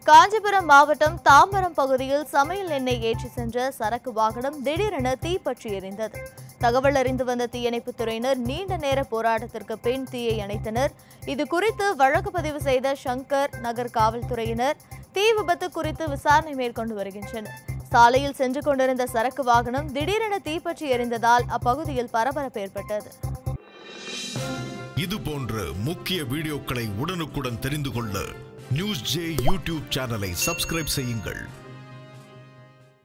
காஞ்சிபுரம் மாவட்டம் தாம்பரம் பகுதியில் சமையல் எண்ணெய் ஏற்றி சென்ற சரக்கு வாகனம் திடீரென தீப்பற்றி எரிந்தது தகவல் அறிந்து வந்த தீயணைப்புத் துறையினர் நீண்ட நேர போராட்டத்திற்கு பின் தீயை அணைத்தனர் இது குறித்து வழக்கு பதிவு செய்த சங்கர் நகர் காவல்துறையினர் தீ விபத்து குறித்து விசாரணை மேற்கொண்டு வருகின்றனர் சாலையில் சென்று கொண்டிருந்த சரக்கு வாகனம் திடீரென தீப்பற்றி எரிந்ததால் அப்பகுதியில் பரபரப்பு ஏற்பட்டது இது போன்ற முக்கிய வீடியோக்களை உடனுக்குடன் தெரிந்து கொள்ள நியூஸ் ஜே யூடியூப் சேனலை சப்ஸ்கிரைப் செய்யுங்கள்